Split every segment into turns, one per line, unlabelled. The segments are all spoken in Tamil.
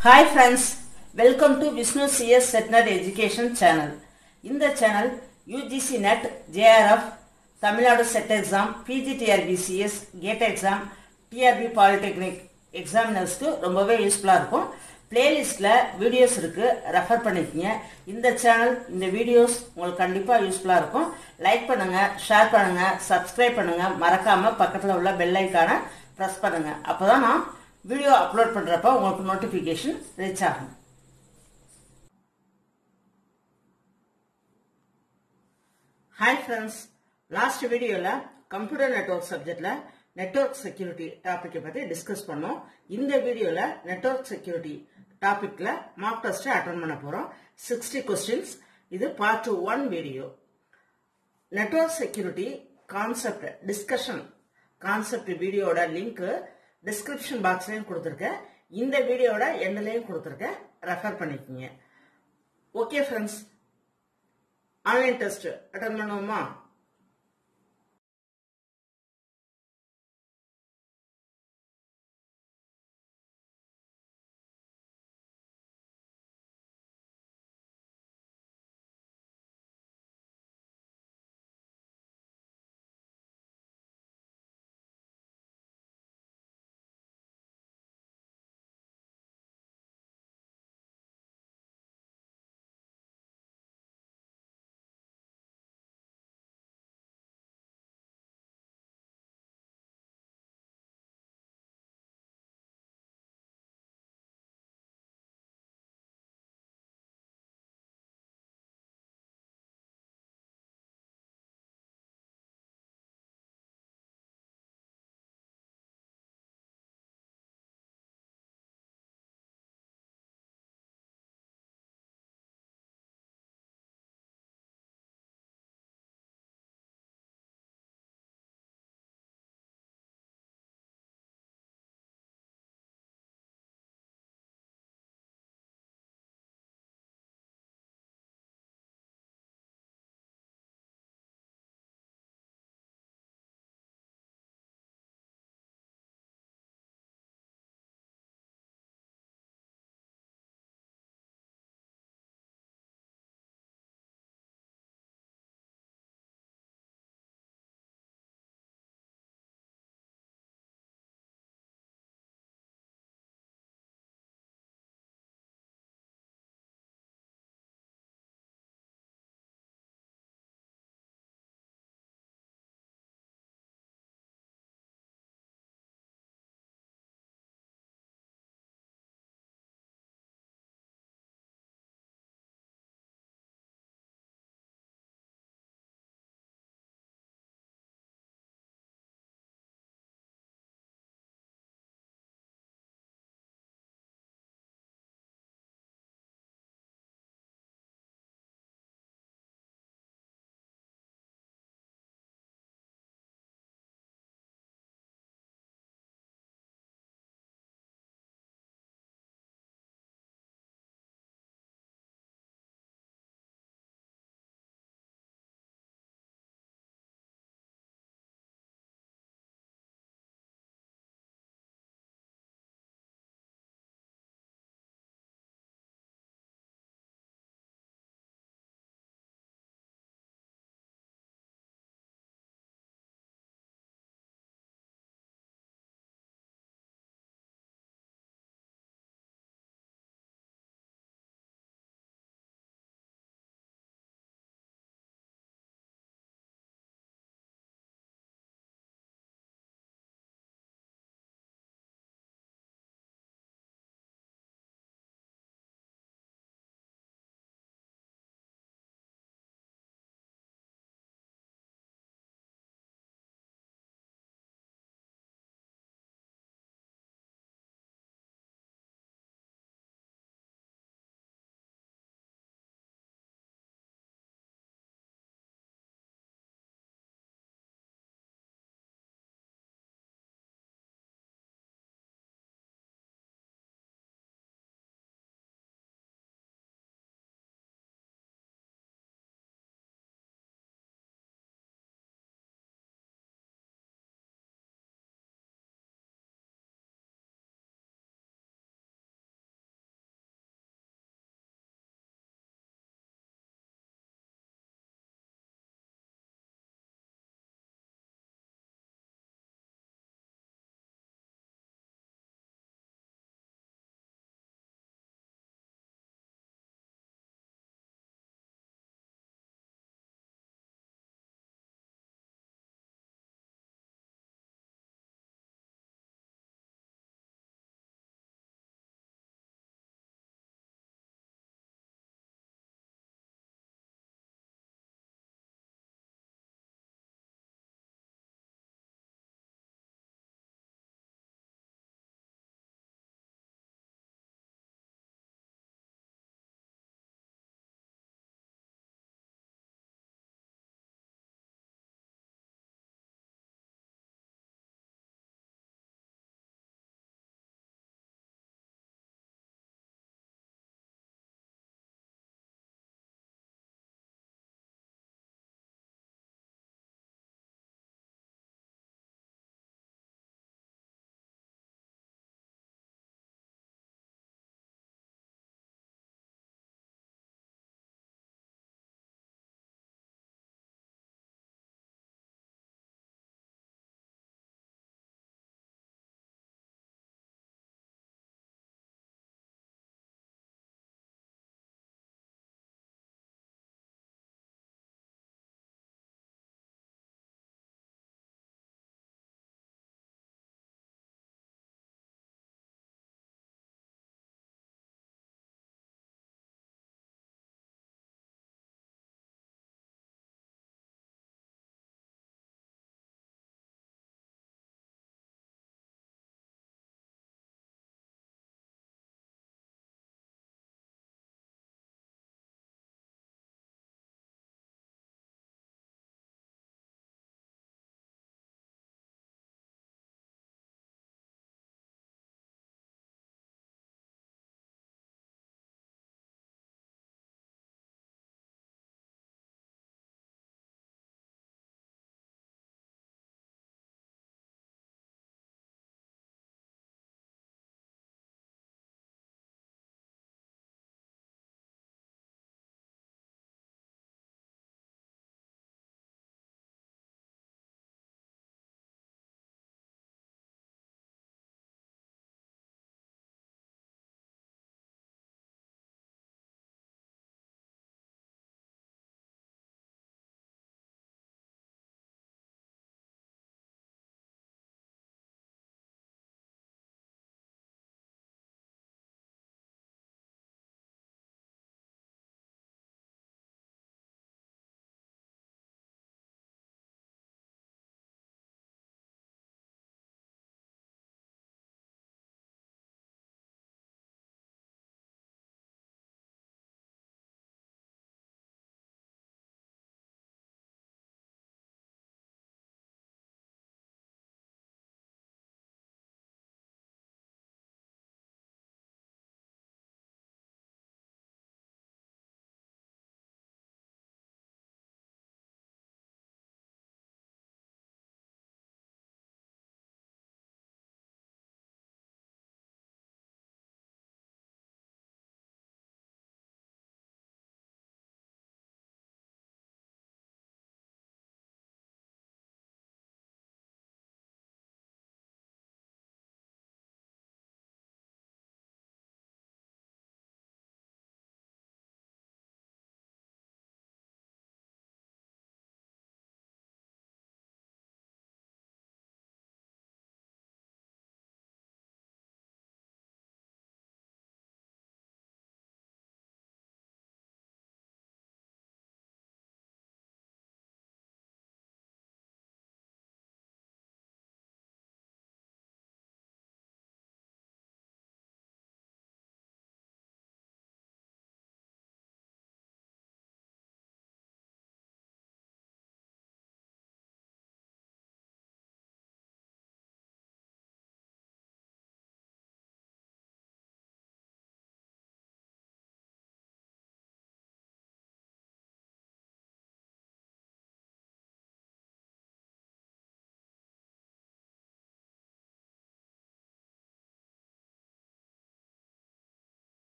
Hi friends welcome to Vishnu CS SET NET education channel இந்த channel UGC NET JRF Tamil Nadu SET exam PG TRB CS GATE exam TRB polytechnic எக்ஸாமினர்ஸ்க்கு ரொம்பவே யூஸ்ஃபுல்லாக இருக்கும் பிளேலிஸ்ட்டில் வீடியோஸ் இருக்குது ரெஃபர் பண்ணிக்கங்க இந்த சேனல் இந்த வீடியோஸ் உங்களுக்கு கண்டிப்பாக யூஸ்ஃபுல்லாக இருக்கும் லைக் பண்ணுங்கள் ஷேர் பண்ணுங்கள் சப்ஸ்கிரைப் பண்ணுங்கள் மறக்காமல் பக்கத்தில் உள்ள பெல் ஐக்கானை ப்ரெஸ் பண்ணுங்கள் அப்போ தான் நான் வீடியோ அப்லோட் பண்ணுறப்ப உங்களுக்கு நோட்டிஃபிகேஷன் ரீச் ஆகும் ஹாய் ஃப்ரெண்ட்ஸ் லாஸ்ட் வீடியோவில் கம்ப்யூட்டர் நெட்ஒர்க் சப்ஜெக்டில் நெட்ஒர்க் செக்யூரிட்டி டாப்பிக்கை பற்றி டிஸ்கஸ் பண்ணோம் இந்த வீடியோவில் நெட்ஒர்க் செக்யூரிட்டி டாப்பிக்கில் மார்க் டெஸ்ட்டை அட்டன் பண்ண போகிறோம் சிக்ஸ்டி கொஸ்டின்ஸ் இது part one video network security concept discussion concept வீடியோட லிங்க் டிஸ்கிரிப்ஷன் பாக்ஸ்லையும் கொடுத்துருக்கேன் இந்த வீடியோட எண்ட்லையும் கொடுத்துருக்கேன் ரெஃபர் பண்ணிக்கோங்க okay friends online test attend பண்ணுவோமா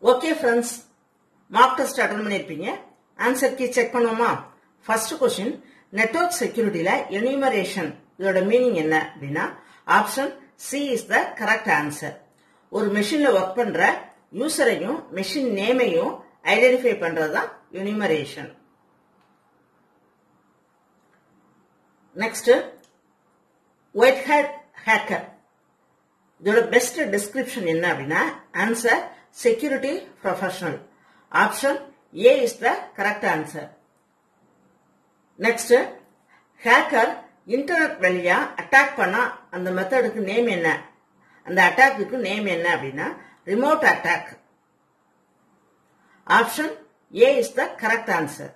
okay friends mark test attend பண்ணியிருப்பீங்க ஆன்சர் கீ செக் பண்ணுவோமா ஃபர்ஸ்ட் கொஸ்டின் நெட்வொர்க் செக்யூரிட்டியில எனிமரேஷன் இதோட மீனிங் என்ன அப்படின்னா option C is the correct answer ஒரு மெஷின்ல ஒர்க் பண்ற யூசரையும் மெஷின் நேமையும் ஐடென்டிஃபை பண்றது தான் enumeration next white hat hacker இதோட பெஸ்ட் டிஸ்கிரிப்ஷன் என்ன அப்படின்னா answer security professional option A is the correct answer next hacker internet வழியா அட்டாக் பண்ணா அந்த மெத்தடுக்கு நேம் என்ன அந்த அட்டாக்கு நேம் என்ன அப்படின்னா remote attack option A is the correct answer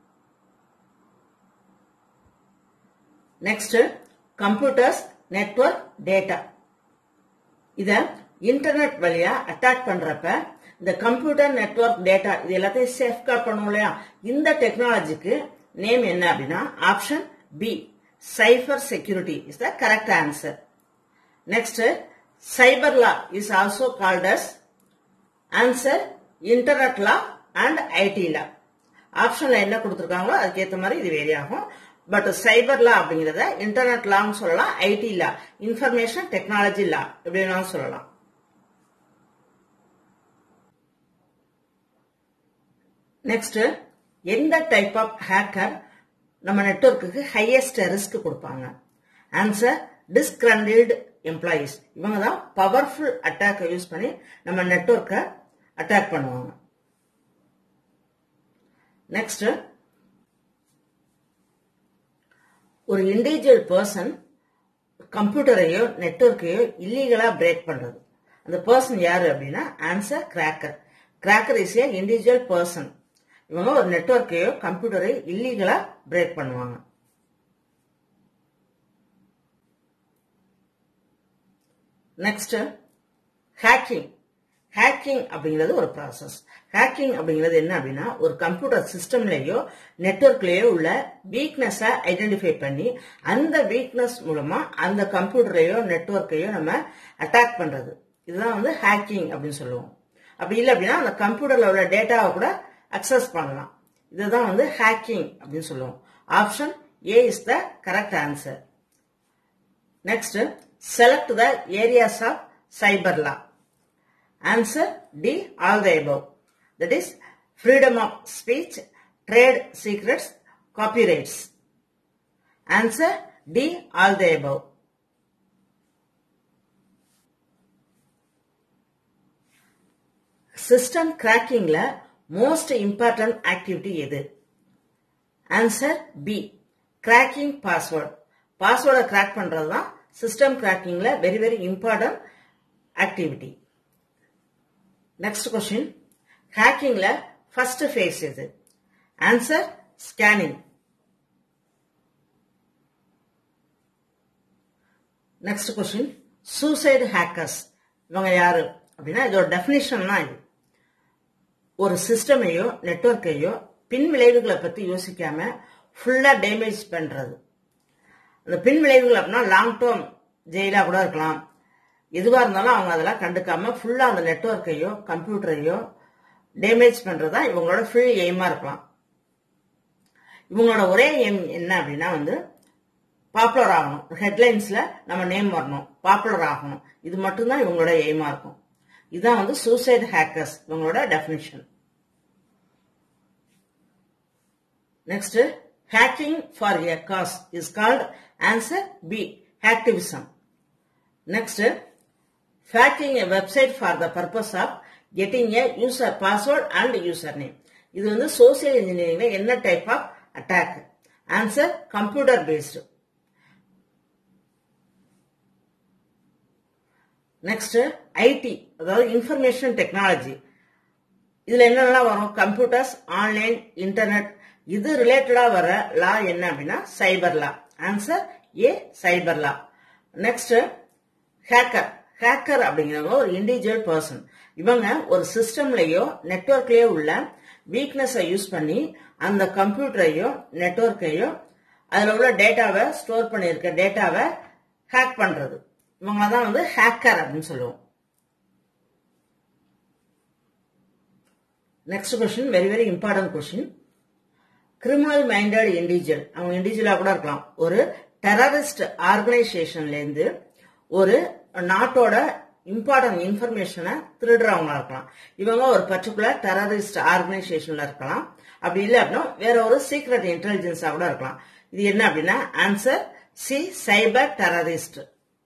next computers network data இத இன்டர்நெட் வழியா அட்டாக் பண்றப்ப இந்த கம்ப்யூட்டர் நெட்வொர்க் டேட்டா இது எல்லாத்தையும் சேஃப்கார்ட் பண்ணுவோம் இல்லையா இந்த டெக்னாலஜிக்கு நேம் என்ன அப்படின்னா option B cyber security is the correct answer next cyber law is also called as answer internet law and IT law ஆப்ஷன்ல என்ன கொடுத்துருக்காங்களோ அதுக்கேற்ற மாதிரி இது வேரி ஆகும் பட் சைபர் லா அப்படிங்கறத இன்டர்நெட் லான்னு சொல்லலாம் IT law information technology law எப்படி வேணாலும் சொல்லலாம் நெக்ஸ்ட் எந்த டைப் ஆஃப் ஹேக்கர் நம்ம நெட்ஒர்க்குக்கு ஹையஸ்ட் ரிஸ்க் கொடுப்பாங்க ஆன்சர் டிஸ்கிரண்டில்டு எம்ப்ளாயீஸ் இவங்க தான் பவர்ஃபுல் அட்டாக்கை யூஸ் பண்ணி நம்ம நெட்ஒர்க்கை அட்டாக் பண்ணுவாங்க நெக்ஸ்ட் ஒரு இண்டிவிஜுவல் பர்சன் கம்ப்யூட்டரையோ நெட்ஒர்க்கையோ இல்லீகலா பிரேக் பண்றது அந்த பர்சன் யாரு அப்படின்னா answer cracker cracker is a individual person இவங்க ஒரு நெட்ஒர்க்கையோ கம்ப்யூட்டரை இல்லீகலா பிரேக் பண்ணுவாங்க நெக்ஸ்ட் ஹேக்கிங் ஹேக்கிங் அப்படிங்கிறது ஒரு ப்ராசஸ் ஹேக்கிங் அப்படிங்கிறது என்ன அப்படின்னா ஒரு கம்ப்யூட்டர் சிஸ்டம்லயோ நெட்ஒர்க்லயோ உள்ள வீக்னஸை ஐடென்டிஃபை பண்ணி அந்த வீக்னஸ் மூலமா அந்த கம்ப்யூட்டரையோ நெட்ஒர்க்கையோ நம்ம அட்டாக் பண்றது இதுதான் வந்து ஹேக்கிங் அப்படின்னு சொல்லுவோம் அப்படி இல்லை அப்படின்னா அந்த கம்ப்யூட்டர்ல உள்ள டேட்டாவை கூட அக்சஸ் பண்ணலாம் இதுதான் வந்து ஹேக்கிங் அப்படின்னு சொல்லுவோம் option A is the correct answer next select the areas of cyber law answer D all the above that is freedom of speech trade secrets copyrights answer d all the above system கிராக்கிங்ல மோஸ்ட் இம்பார்ட்டன்ட் ஆக்டிவிட்டி எது ஆன்சர் பி கிராக்கிங் பாஸ்வேர்ட் பாஸ்வேர்டை கிராக் பண்றது தான் சிஸ்டம் கிராக்கிங்ல very very important activity next question ஹேக்கிங்ல ஃபர்ஸ்ட் ஃபேஸ் எது answer scanning next question suicide hackers இவங்க யாரு அப்படின்னா இதோட டெபினிஷன் தான் இது ஒரு சிஸ்டமையோ நெட்ஒர்க்கையோ பின் விளைவுகளை பத்தி யோசிக்காம ஃபுல்லா டேமேஜ் பண்றது அந்த பின் விளைவுகள் அப்படின்னா லாங் டேர்ம் ஜெயிலா கூட இருக்கலாம் எதுவா இருந்தாலும் அவங்க அதெல்லாம் கண்டுக்காம ஃபுல்லா அந்த நெட்ஒர்க்கையோ கம்ப்யூட்டரையோ டேமேஜ் பண்றதா இவங்களோட ஃபுல் எய்மா இருக்கலாம் இவங்களோட ஒரே எய்ம் என்ன அப்படின்னா வந்து பாப்புலர் ஆகணும் ஹெட்லைன்ஸ்ல நம்ம நேம் வரணும் பாப்புலர் ஆகணும் இது மட்டும்தான் இவங்களோட எய்மா இருக்கும் இதுதான் வந்து சூசைட் ஹேக்கர்ஸ் இவங்களோட definition next hacking for a cause is called answer B hacktivism next hacking a website for the purpose of getting a user password and user name இது வந்து சோசியல் இன்ஜினியரிங்ல என்ன type of attack answer computer based next IT அதாவது இன்ஃபர்மேஷன் டெக்னாலஜி இதுல என்னெல்லாம் வரும் கம்ப்யூட்டர்ஸ் ஆன்லைன் இன்டர்நெட் இது ரிலேட்டடா வர லா என்ன அப்படின்னா cyber law answer A cyber law next hacker hacker அப்படிங்கிறவங்க ஒரு இண்டிவிஜுவல் பர்சன் இவங்க ஒரு சிஸ்டம்லயோ நெட்ஒர்க்லயோ உள்ள வீக்னஸை யூஸ் பண்ணி அந்த கம்ப்யூட்டரையோ நெட்ஒர்க்கையோ அதுல உள்ள டேட்டாவை ஸ்டோர் பண்ணியிருக்க டேட்டாவை ஹேக் பண்றது இவங்கள தான் வந்து ஹேக்கர் அப்படின்னு சொல்லுவோம் next question very very important question criminal minded individual அவங்க இண்டிவிஜுவலா கூட இருக்கலாம் ஒரு டெரரிஸ்ட் ஆர்கனைசேஷன்ல இருந்து ஒரு நாட்டோட இம்பார்ட்டன்ட் இன்ஃபர்மேஷனை திருடுறவங்களா இருக்கலாம் இவங்க ஒரு பர்டிகுலர் டெரரிஸ்ட் ஆர்கனைசேஷன்ல இருக்கலாம் அப்படி இல்லை அப்படின்னா வேற ஒரு சீக்ரெட் இன்டெலிஜென்ஸா கூட இருக்கலாம் இது என்ன அப்படின்னா answer C cyber terrorist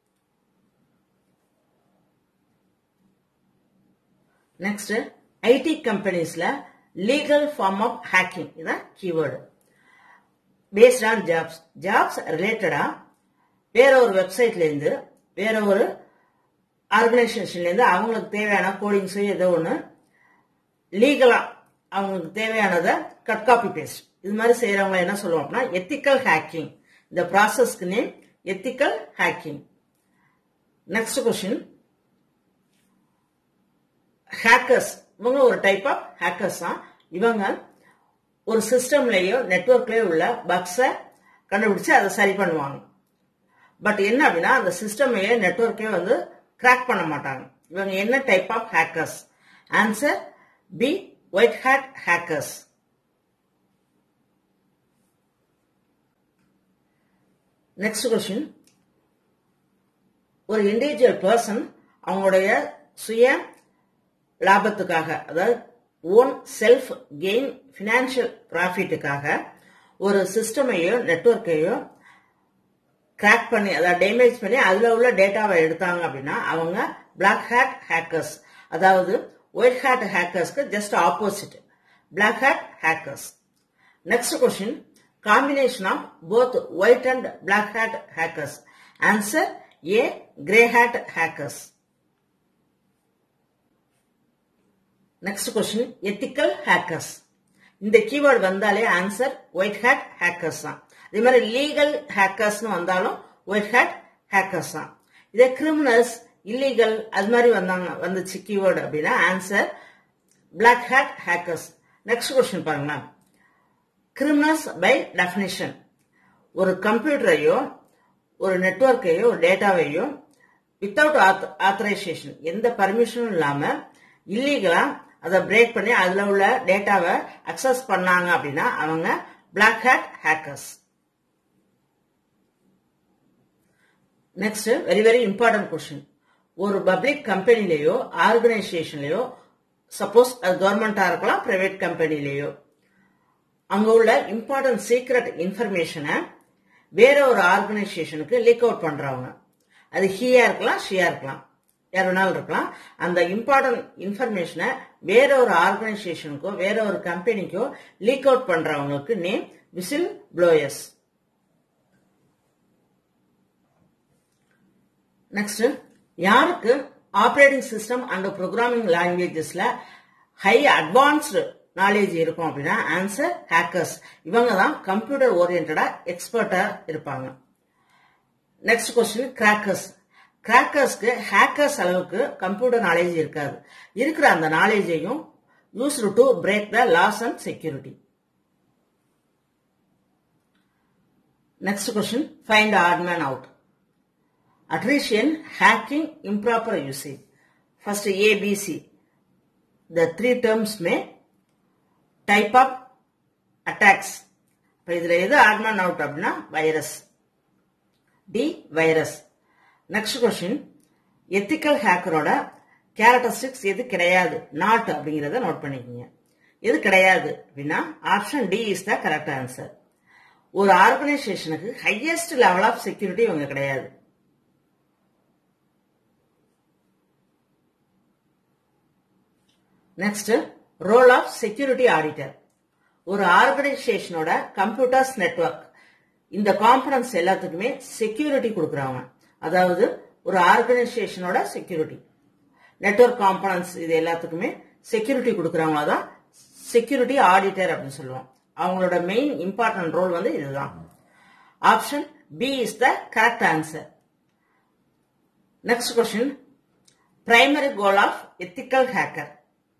next IT கம்பெனிஸ்ல லீகல் ஃபார்ம் ஆஃப் ஹேக்கிங் இதான் keyword based on jobs jobs ரிலேட்டடா வேற ஒரு வெப்சைட்ல இருந்து வேற ஒரு ஆர்கனைசேஷன்ல இருந்து அவங்களுக்கு தேவையான கோடிங்ஸோ ஏதோ ஒன்று லீகலா அவங்களுக்கு தேவையானதை கட் காப்பி பேஸ்ட் இது மாதிரி செய்யறவங்க என்ன சொல்லுவோம் அப்படின்னா எத்திக்கல் ஹேக்கிங் இந்த ப்ராசஸ்க்கு name ethical hacking next question hackers இவங்க ஒரு டைப் ஆஃப் ஹேக்கர்ஸ் தான் இவங்க ஒரு சிஸ்டம்லயோ நெட்ஒர்க்லயோ உள்ள பக்ஸை கண்டுபிடிச்சு அதை சரி பண்ணுவாங்க பட் என்ன அப்படின்னா அந்த சிஸ்டமையோ நெட்ஒர்க்கையோ வந்து கிராக் பண்ண மாட்டாங்க இவங்க என்ன type of hackers answer B white hat hackers next question ஒரு இண்டிவிஜுவல் பர்சன் அவங்களுடைய சுய லாபத்துக்காக அதாவது ஓன் செல்ஃப் கெயின் பினான்சியல் ப்ராஃபிட்டுக்காக ஒரு சிஸ்டமையோ நெட்ஒர்க்கையோ கிராக் பண்ணி அதாவது டேமேஜ் பண்ணி அதுல உள்ள டேட்டாவை எடுத்தாங்க அப்படின்னா அவங்க பிளாக் ஹேட் ஹேக்கர்ஸ் அதாவது ஒயிட் ஹேட் ஹேக்கர்ஸ்க்கு just opposite black hat hackers next question combination of both white and black hat hackers answer A gray hat hackers next question ethical hackers இந்த கீவேர்டு வந்தாலே ஆன்சர் ஒயிட் ஹேட் ஹேக்கர்ஸ் தான் அதே மாதிரி லீகல் ஹேக்கர்ஸ்னு வந்தாலும் ஒயிட் ஹேட் ஹேக்கர்ஸ் தான் இதே கிரிமினல்ஸ் இல்லீகல் அது மாதிரி வந்தாங்க வந்துச்சு கீவேர்டு அப்படின்னா answer black hat hackers next question பாருங்களேன் கிரிமினல்ஸ் பை டெஃபினிஷன் ஒரு கம்ப்யூட்டரையோ ஒரு நெட்ஒர்க்கையோ ஒரு டேட்டாவையோ வித்தவுட் ஆத்தரைசேஷன் எந்த பர்மிஷனும் இல்லாம இல்லீகலா அதை பிரேக் பண்ணி அதுல உள்ள டேட்டாவை அக்சஸ் பண்ணாங்க அப்படின்னா அவங்க black hat hackers next very very important question ஒரு பப்ளிக் கம்பெனிலேயோ ஆர்கனைசேஷன்லயோ சப்போஸ் அது கவர்மெண்டா இருக்கலாம் பிரைவேட் கம்பெனிலேயோ அங்க உள்ள இம்பார்ட்டன்ட் சீக்ரெட் இன்ஃபர்மேஷனை வேற ஒரு ஆர்கனைசேஷனுக்கு லீக் அவுட் பண்றவங்க அது ஹீயா இருக்கலாம் ஷியா இருக்கலாம் யார் வேணாலும் இருக்கலாம் அந்த இம்பார்ட்டன்ட் இன்ஃபர்மேஷனை வேற ஒரு ஆர்கனைசேஷனுக்கோ வேற ஒரு கம்பெனிக்கோ லீக் அவுட் பண்றவங்களுக்கு நேம் விசில் ப்ளோயர்ஸ் நெக்ஸ்ட் யாருக்கு ஆப்ரேட்டிங் சிஸ்டம் அண்ட் ப்ரோக்ராமிங் லாங்குவேஜஸ்ல ஹை அட்வான்ஸ்டு நாலேஜ் இருக்கும் அப்படின்னா ஆன்சர் ஹேக்கர்ஸ் இவங்க தான் கம்ப்யூட்டர் ஓரியன்டா எக்ஸ்பர்ட்டா இருப்பாங்க நெக்ஸ்ட் கொஸ்டின் கிராக்கர்ஸ் கிராக்கர்ஸ்க்கு ஹேக்கர்ஸ் அளவுக்கு கம்ப்யூட்டர் நாலேஜ் இருக்காது இருக்கிற அந்த நாலேஜையும் use to break the laws and security next question find odd man out attrition, hacking, improper usage. First ABC. The three terms may type of attacks. இப்போ இதில் எது ஆட்மன் அவுட் அப்படின்னா virus D virus next question ethical ஹேக்கரோட கேரக்டரிஸ்டிக்ஸ் எது கிடையாது நாட் அப்படிங்கிறத நோட் பண்ணிக்கோங்க எது கிடையாது அப்படின்னா option D is the correct answer ஒரு ஆர்கனைசேஷனுக்கு ஹையஸ்ட் லெவல் ஆஃப் செக்யூரிட்டி இவங்க கிடையாது next role of security auditor ஒரு ஆர்கனைசேஷனோட கம்ப்யூட்டர்ஸ் நெட்ஒர்க் இந்த காம்பனன்ஸ் எல்லாத்துக்குமே செக்யூரிட்டி கொடுக்குறாங்க அதாவது ஒரு ஆர்கனைசேஷனோட செக்யூரிட்டி நெட்ஒர்க் காம்பனன்ஸ் இது எல்லாத்துக்குமே செக்யூரிட்டி கொடுக்குறவங்க தான் செக்யூரிட்டி ஆடிட்டர் அப்படின்னு சொல்லுவோம் அவங்களோட மெயின் இம்பார்ட்டன்ட் ரோல் வந்து இதுதான் option B is the correct answer next question primary goal of ethical hacker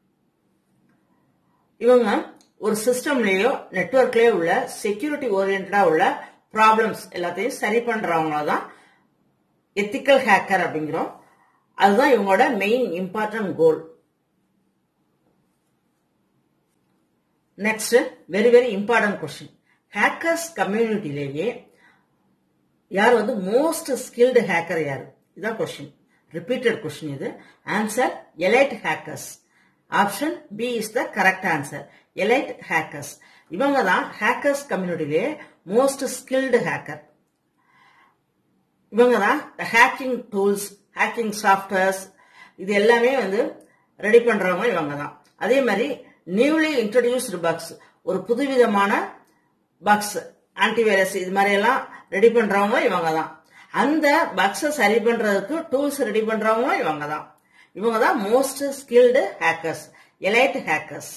இவங்க ஒரு சிஸ்டம்லயோ நெட்ஒர்க்லயோ உள்ள செக்யூரிட்டி ஓரியன்டா உள்ள ப்ராப்ளம்ஸ் எல்லாத்தையும் சரி பண்றவங்க தான் எத்திக்கல் ஹேக்கர் அப்படிங்கிறோம் அதுதான் இவங்களோட main important goal next very very important question hackers கம்யூனிட்டிலேயே யார் வந்து மோஸ்ட் ஸ்கில்டு ஹேக்கர் யார் இதான் கொஸ்டின் ரிப்பீட்டட் கொஸ்டின் இது answer elite hackers option B is the correct answer elite hackers இவங்க தான் ஹேக்கர்ஸ் கம்யூனிட்டிலே மோஸ்ட் ஸ்கில்டு ஹேக்கர் இவங்க தான் ஹேக்கிங் டூல்ஸ் ஹேக்கிங் சாஃப்ட்வேர்ஸ் இது எல்லாமே வந்து ரெடி பண்றவங்க இவங்க தான் அதே மாதிரி நியூலி இன்ட்ரடியூஸ்டு பக்ஸ் ஒரு புதுவிதமான பக்ஸ் ஆன்டிவைரஸ் இது மாதிரி எல்லாம் ரெடி பண்றவங்க இவங்க தான் அந்த பக்ஸை சரி பண்றதுக்கு டூல்ஸ் ரெடி பண்றவங்க இவங்க தான் இவங்க தான் most skilled hackers elite hackers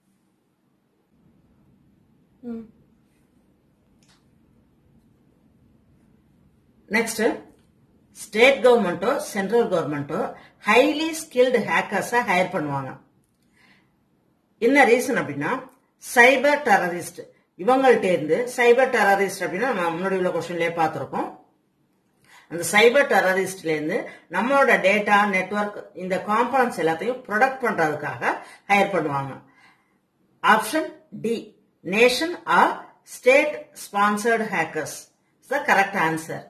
next state கவர்மெண்ட்டோ சென்ட்ரல் கவர்மெண்ட்டோ ஹைலி ஸ்கில்டு ஹேக்கர்ஸை ஹையர் பண்ணுவாங்க என்ன ரீசன் அப்படின்னா சைபர் டெரரிஸ்ட் இவங்கள்ட்ட இருந்து சைபர் டெரரிஸ்ட் அப்படின்னா நம்ம முன்னாடி உள்ள கொஸ்டின்லேயே பார்த்துருக்கோம் அந்த சைபர் டெரரிஸ்ட்ல இருந்து நம்மளோட டேட்டா நெட்ஒர்க் இந்த காம்பனன்ஸ் எல்லாத்தையும் ப்ரொடக்ட் பண்றதுக்காக ஹையர் பண்ணுவாங்க option D nation or state sponsored hackers the correct answer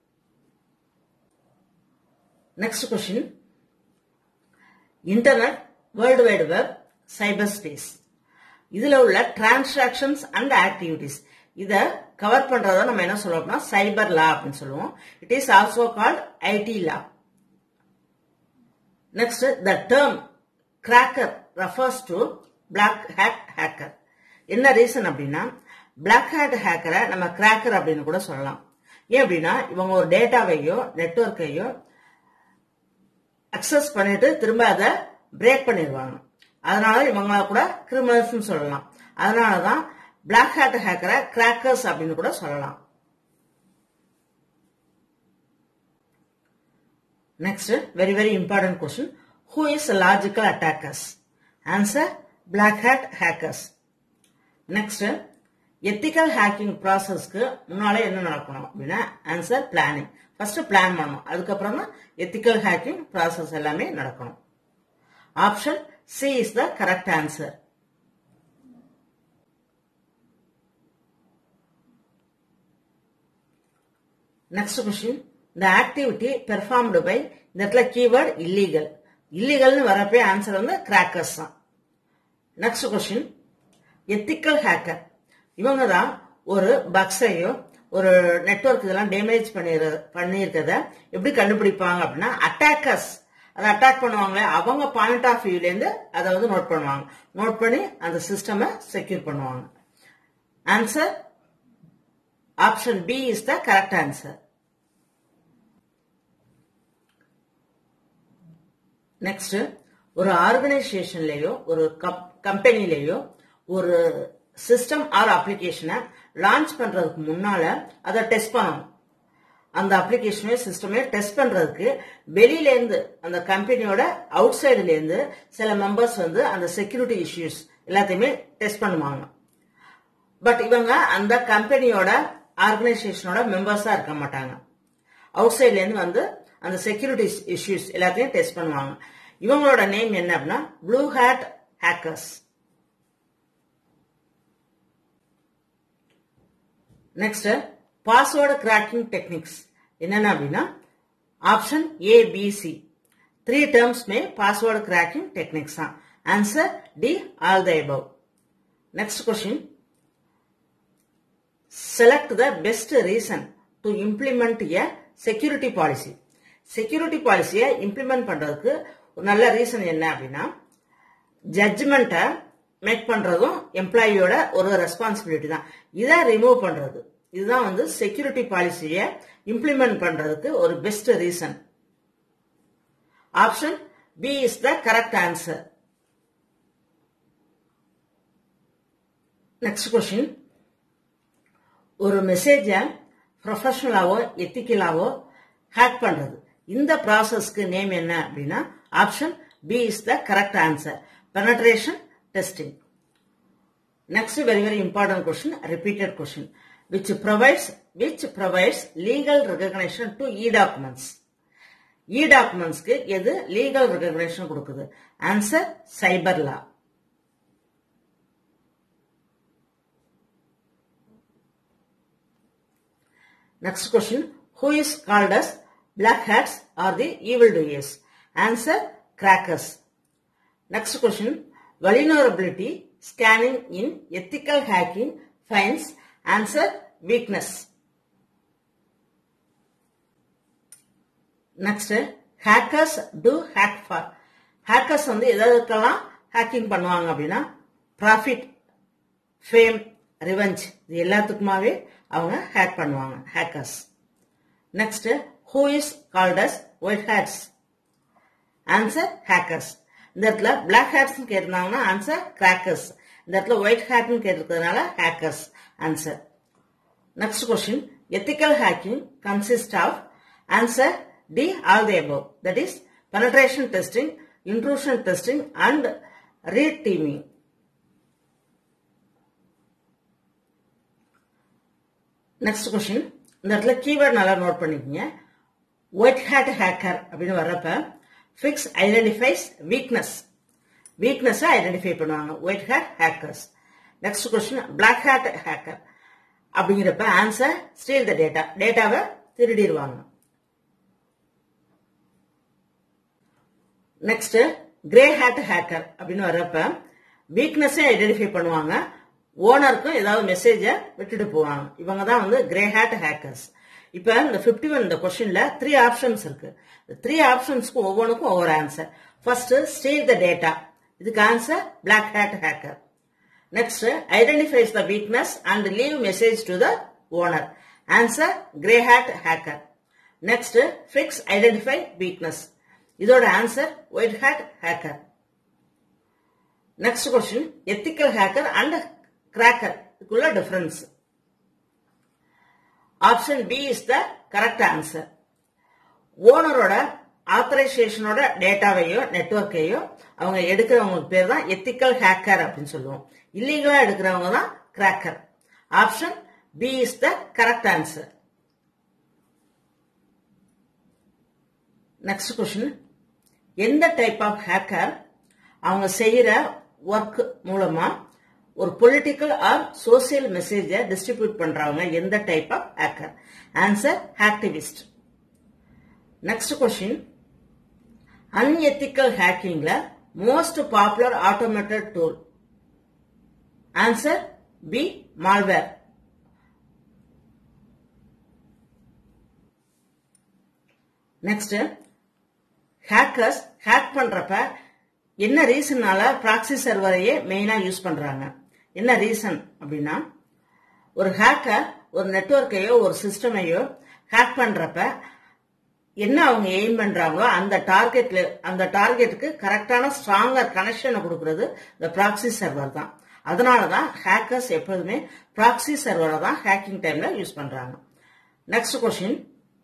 next question internet world wide web cyber space இதுல உள்ள டிரான்சாக்ஷன்ஸ் அண்ட் ஆக்டிவிட்டிஸ் இத கவர் பண்றத நம்ம என்ன சொல்லுவோம்னா சைபர் லா அப்படின்னு சொல்லுவோம் it is also called IT law next the term cracker refers to black hat hacker என்ன ரீசன் அப்படின்னா பிளாக் ஹேட் ஹேக்கரை நம்ம கிராக்கர் அப்படின்னு கூட சொல்லலாம் ஏன் அப்படின்னா இவங்க ஒரு டேட்டாவையோ நெட்ஒர்க்கையோ அக்சஸ் பண்ணிட்டு திரும்ப அதை பிரேக் பண்ணிடுவாங்க அதனால இவங்க கூட கிரிமினல்ஸ் சொல்லலாம் அதனாலதான் பிளாக் ஹேட் ஹேக்கரை கிராக்கர்ஸ் அப்படின்னு கூட சொல்லலாம் next very very important question who is logical attackers answer black hat hackers next ethical hacking ப்ராசஸ்க்கு முன்னாலே என்ன நடக்கணும் அப்படின்னா ஆன்சர் பிளானிங் ஃபர்ஸ்ட் பிளான் பண்ணணும் அதுக்கப்புறம் தான் எத்திக்கல் ஹேக்கிங் ப்ராசஸ் எல்லாமே நடக்கணும் option C is the correct answer next question இந்த ஆக்டிவிட்டி பெர்ஃபார்ம்டு பை இந்த இடத்துல கீவேர்ட் இல்லீகல் இல்லீகல்னு வரப்பே ஆன்சர் வந்து கிராக்கர்ஸ் தான் நெக்ஸ்ட் கொஸ்டின் எத்திக்கல் ஹேக்கர் இவங்க தான் ஒரு பக்ஸையோ ஒரு நெட்ஒர்க் இதெல்லாம் டேமேஜ் பண்ணிரு பண்ணியிருக்கத எப்படி கண்டுபிடிப்பாங்க அப்படின்னா அட்டாக்கர்ஸ் அதை அட்டாக் பண்ணுவாங்களே அவங்க பாயிண்ட் ஆஃப் வியூல இருந்து அதை வந்து நோட் பண்ணுவாங்க நோட் பண்ணி அந்த சிஸ்டமை செக்யூர் பண்ணுவாங்க answer option B is the correct answer next ஒரு ஆர்கனைசேஷன்லயோ ஒரு கம்பெனிலேயோ ஒரு சிஸ்டம் ஆர் அப்ளிகேஷனை லான்ச் பண்றதுக்கு முன்னால அதை டெஸ்ட் பண்ணணும் அந்த அப்ளிகேஷனே சிஸ்டமே டெஸ்ட் பண்றதுக்கு வெளியில இருந்து அந்த கம்பெனியோட அவுட் சைடுல இருந்து சில மெம்பர்ஸ் வந்து அந்த செக்யூரிட்டி இஷ்யூஸ் எல்லாத்தையுமே டெஸ்ட் பண்ணுவாங்க பட் இவங்க அந்த கம்பெனியோட ஆர்கனைசேஷனோட மெம்பர்ஸா இருக்க மாட்டாங்க அவுட் சைட்ல இருந்து வந்து அந்த செக்யூரிட்டி இஷ்யூஸ் எல்லாத்தையும் டெஸ்ட் பண்ணுவாங்க இவங்களோட நேம் என்ன அப்படின்னா blue hat hackers next password cracking techniques என்னென்ன அப்படின்னா ஆப்ஷன் ஏபிசி த்ரீ டேர்ம்ஸ்மே பாஸ்வேர்டு கிராக்கிங் டெக்னிக்ஸ் தான் answer D all the above next question select the best reason to implement a security policy security பாலிசியை இம்ப்ளிமெண்ட் பண்றதுக்கு ஒரு நல்ல ரீசன் என்ன அப்படின்னா ஜட்ஜ்மெண்ட்டை மேக் பண்றதும் எம்ப்ளாயியோட ஒரு ரெஸ்பான்சிபிலிட்டி தான் இதை ரிமூவ் பண்றது இதுதான் வந்து செக்யூரிட்டி பாலிசியை இம்ப்ளிமெண்ட் பண்றதுக்கு ஒரு best reason option B is the correct answer next question ஒரு மெசேஜை ப்ரொஃபஷனலாவோ எத்திக்கலாவோ ஹேக் பண்றது இந்த ப்ராசஸ்க்கு நேம் என்ன அப்படின்னா option B is the correct answer penetration testing next very very important question repeated question which provides which provides legal recognition to e-documents e-documentsக்கு எது legal recognition கொடுக்குது answer cyber law Next question. Who is called as black hats or the evildoers? Answer crackers. Next question. Vulnerability scanning in ethical hacking finds answer weakness. Next, hackers do hack for. Hackers வந்து எதற்கெல்லாம் ஹேக்கிங் பண்ணுவாங்க அப்படின்னா ப்ராஃபிட் ஃபேம் ரிவெஞ்ச் இது எல்லாத்துக்குமாவே அவங்க ஹேக் பண்ணுவாங்க hackers next who is called as white hats answer hackers இந்த இடத்துல பிளாக் ஹேட்ஸ் கேட்டிருந்தாங்கன்னா ஆன்சர் கிராக்கர்ஸ் இந்த இடத்துல ஒயிட் ஹேட்னு கேட்டிருக்கிறதுனால hackers answer next question ethical hacking consist of answer D all the above that is penetration testing, intrusion testing and reteaming. Next question இந்த இடத்துல கீவேர்ட் நல்லா நோட் பண்ணிக்கோங்க ஒயிட் ஹேட் ஹேக்கர் அப்படின்னு வர்றப்ப ஃபிக்ஸ் ஐடென்டிஃபைஸ் வீக்னஸ் வீக்னஸை ஐடென்டிஃபை பண்ணுவாங்க white hat hackers next question black hat hacker அப்படிங்கிறப்ப ஆன்சர் ஸ்டீல் த டேட்டா டேட்டாவை திருடிடுவாங்க நெக்ஸ்ட் கிரே ஹேட் ஹேக்கர் அப்படின்னு வர்றப்ப வீக்னஸை ஐடென்டிஃபை பண்ணுவாங்க ஓனருக்கும் ஏதாவது மெசேஜை விட்டுட்டு போவாங்க இவங்க தான் வந்து கிரே ஹேட் ஹேக்கர்ஸ் இப்ப இந்த பிப்டி ஒன் இந்த கொஸ்டின்ல த்ரீ ஆப்ஷன்ஸ் இருக்கு த்ரீ ஆப்ஷன்ஸ்க்கும் ஒவ்வொன்றுக்கும் ஒவ்வொரு answer first steal the data இதுக்கு answer black hat hacker next identifies the weakness and leave message to the owner answer grey hat hacker next fix identify weakness இதோட answer white hat hacker next question ethical hacker and cracker இதுக்குள்ள difference option B is the correct answer ஓனரோட ஆத்தரைசேஷனோட டேட்டாவையோ நெட்ஒர்க்கையோ அவங்க எடுக்கிறவங்களுக்கு பேர் தான் எத்திக்கல் ஹேக்கர் அப்படின்னு சொல்லுவோம் இல்லீகலா எடுக்கிறவங்க தான் cracker option B is the correct answer next question எந்த டைப் ஆஃப் ஹேக்கர் அவங்க செய்யற ஒர்க் மூலமா ஒரு பொலிட்டிக்கல் ஆர் சோசியல் மெசேஜை டிஸ்ட்ரிபியூட் பண்றவங்க எந்த type of hacker answer activist next question unethical ஹேக்கிங்ல most popular automated tool answer B malware next hackers hack பண்றப்ப என்ன ரீசன்னால ப்ராக்சி சர்வரையே மெயினா யூஸ் பண்றாங்க என்ன ரீசன் அப்படின்னா ஒரு ஹேக்கர் ஒரு நெட்ஒர்க்கையோ ஒரு சிஸ்டமையோ ஹேக் பண்றப்ப என்ன அவங்க எய்ம் பண்றாங்களோ அந்த டார்கெட்ல அந்த டார்கெட்டுக்கு கரெக்டான ஸ்ட்ராங்கர் கனெக்ஷனை கொடுக்கறது இந்த ப்ராக்சி சர்வர் தான் அதனால தான் ஹேக்கர்ஸ் எப்போதுமே ப்ராக்சி சர்வரை தான் ஹேக்கிங் டைம்ல யூஸ் பண்றாங்க next question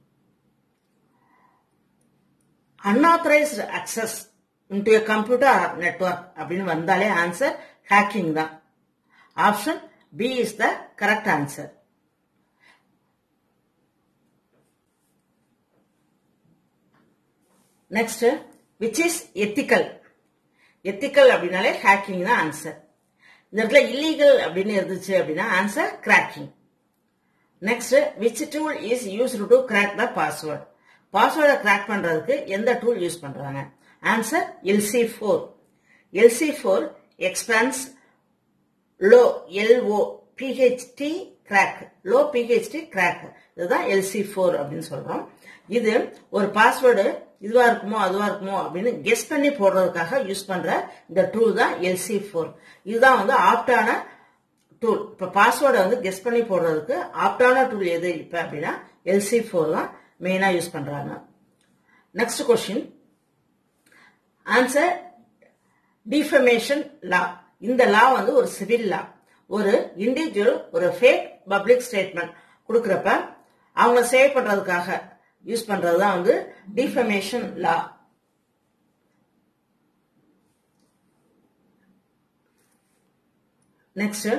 unauthorized access into a computer network அப்படின்னு வந்தாலே ஆன்சர் ஹேக்கிங் தான் option B is the correct answer next which is ethical ethical அப்படின்னாலே ஹேக்கிங் தான் ஆன்சர் இந்த இடத்துல இல்லீகல் அப்படின்னு இருந்துச்சு அப்படின்னா answer cracking next which tool is used to crack the password பாஸ்வேர்டை கிராக் பண்றதுக்கு எந்த டூல் யூஸ் பண்றாங்க answer LC four LC four expands low LO PHT crack low PHT crack இதுதான் எல்சி ஃபோர் அப்படின்னு சொல்றோம் இது ஒரு பாஸ்வேர்டு இதுவா இருக்குமோ அதுவா இருக்குமோ அப்படின்னு கெஸ் பண்ணி போடுறதுக்காக யூஸ் பண்ற இந்த டூல் தான் எல்சி ஃபோர் இதுதான் வந்து ஆப்டான டூல் இப்ப பாஸ்வேர்டை வந்து கெஸ் பண்ணி போடுறதுக்கு ஆப்டான டூல் எது இப்ப அப்படின்னா எல்சி ஃபோர் தான் மெயினா யூஸ் பண்றாங்க next question answer defamation law இந்த லா வந்து ஒரு சிவில் லா ஒரு இண்டிவிஜுவல் ஒரு ஃபேக் பப்ளிக் ஸ்டேட்மெண்ட் கொடுக்கறப்ப அவங்க சேவ் பண்றதுக்காக யூஸ் பண்றது தான் வந்து டிஃபமேஷன் லா நெக்ஸ்ட்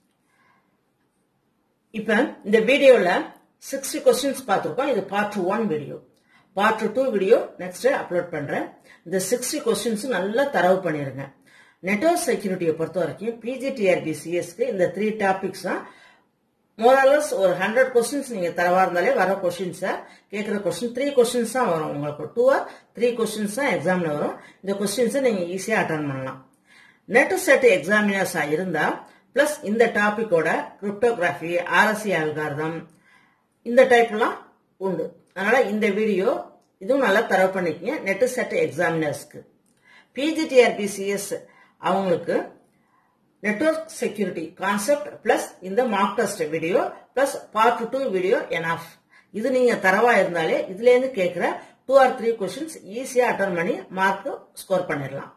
இப்ப இந்த வீடியோல சிக்ஸ்டி கொஸ்டின்ஸ் பார்த்துருக்கோம் இது part one video part two video next upload பண்றேன் இந்த சிக்ஸ்டி கொஸ்டின்ஸ் நல்லா தரவு பண்ணிருங்க நெட்ஒர்க் செக்யூரிட்டியை பொறுத்த வரைக்கும் பிஜிடிஆர்பி சிஎஸ்க்கு இந்த த்ரீ டாபிக்ஸ் தான் மோரலஸ் ஒரு ஹண்ட்ரட் கொஸ்டின்ஸ் நீங்க தரவா இருந்தாலே வர கொஸ்டின்ஸை கேட்குற கொஸ்டின் த்ரீ கொஸ்டின்ஸ் தான் வரும் உங்களுக்கு டூ ஆர் த்ரீ கொஸ்டின்ஸ் தான் எக்ஸாம்ல வரும் இந்த கொஸ்டின்ஸை நீங்க ஈஸியா அட்டன் பண்ணலாம் நெட் செட் எக்ஸாமினர்ஸா இருந்தா பிளஸ் இந்த டாபிக்கோட கிரிப்டோகிராஃபி ஆர்எஸ்சி அல்காரதம் இந்த டைப்லாம் உண்டு அதனால இந்த வீடியோ இதுவும் நல்லா தரவு பண்ணிக்கங்க நெட் செட் எக்ஸாமினர்ஸ்க்கு பிஜிடிஆர்பிசிஎஸ் அவங்களுக்கு நெட்வொர்க் செக்யூரிட்டி கான்செப்ட் பிளஸ் இந்த mark test video plus part two video enough இது நீங்க தரவா இருந்தாலே இதுல இருந்து கேட்கிற டூ ஆர் த்ரீ கொஸ்டின்ஸ் ஈஸியா அட்டன் பண்ணி மார்க் ஸ்கோர் பண்ணிடலாம்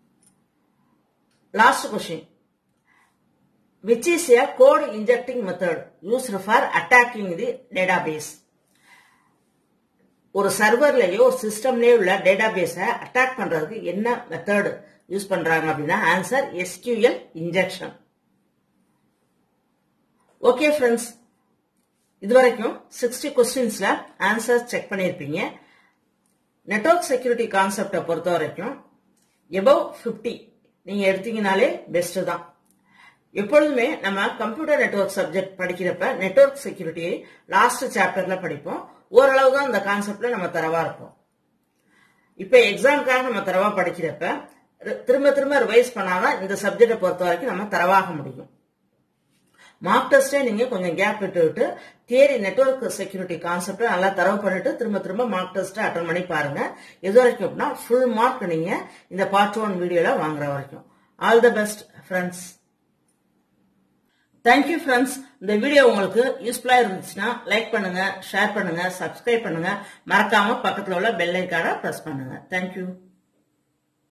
last question which is a code injecting method used for attacking the database ஒரு சர்வர்லயோ ஒரு சிஸ்டம்லயோ உள்ள டேட்டாபேஸை அட்டாக் பண்றதுக்கு என்ன மெத்தட் யூஸ் பண்றாங்க அப்படின்னா answer SQL injection okay friends இதுவரைக்கும் சிக்ஸ்டி கொஸ்டின்ஸ்ல ஆன்சர் செக் பண்ணியிருப்பீங்க நெட்வொர்க் செக்யூரிட்டி கான்செப்டை பொறுத்த வரைக்கும் எபவ் ஃபிஃப்டி நீங்க எடுத்தீங்கனாலே பெஸ்ட் தான் எப்பொழுதுமே நம்ம கம்ப்யூட்டர் நெட்வொர்க் சப்ஜெக்ட் படிக்கிறப்ப நெட்வொர்க் செக்யூரிட்டியை லாஸ்ட் சாப்டர்ல படிப்போம் ஓரளவு தான் இந்த கான்செப்ட்ல நம்ம தரவா இருப்போம் இப்ப எக்ஸாமுக்காக நம்ம தரவா படிக்கிறப்ப ரி- திரும்ப திரும்ப ரிவைஸ் பண்ணாதான் இந்த சப்ஜெக்டை பொறுத்த வரைக்கும் நம்ம தரவாக முடியும் மார்க் டெஸ்டே நீங்க கொஞ்சம் கேப் விட்டு விட்டு தியரி நெட்வொர்க் செக்யூரிட்டி கான்செப்ட் நல்லா தரவு பண்ணிட்டு திரும்ப திரும்ப மார்க் டெஸ்ட் அட்டன் பண்ணி பாருங்க இது வரைக்கும் அப்படின்னா ஃபுல் மார்க் நீங்க இந்த பார்ட் ஒன் வீடியோல வாங்குற வரைக்கும் all the best friends thank you friends இந்த வீடியோ உங்களுக்கு யூஸ்ஃபுல்லா இருந்துச்சுன்னா லைக் பண்ணுங்க ஷேர் பண்ணுங்க சப்ஸ்கிரைப் பண்ணுங்க மறக்காம பக்கத்துல உள்ள பெல் ஐக்கான பிரஸ் பண்ணுங்க தேங்க்யூ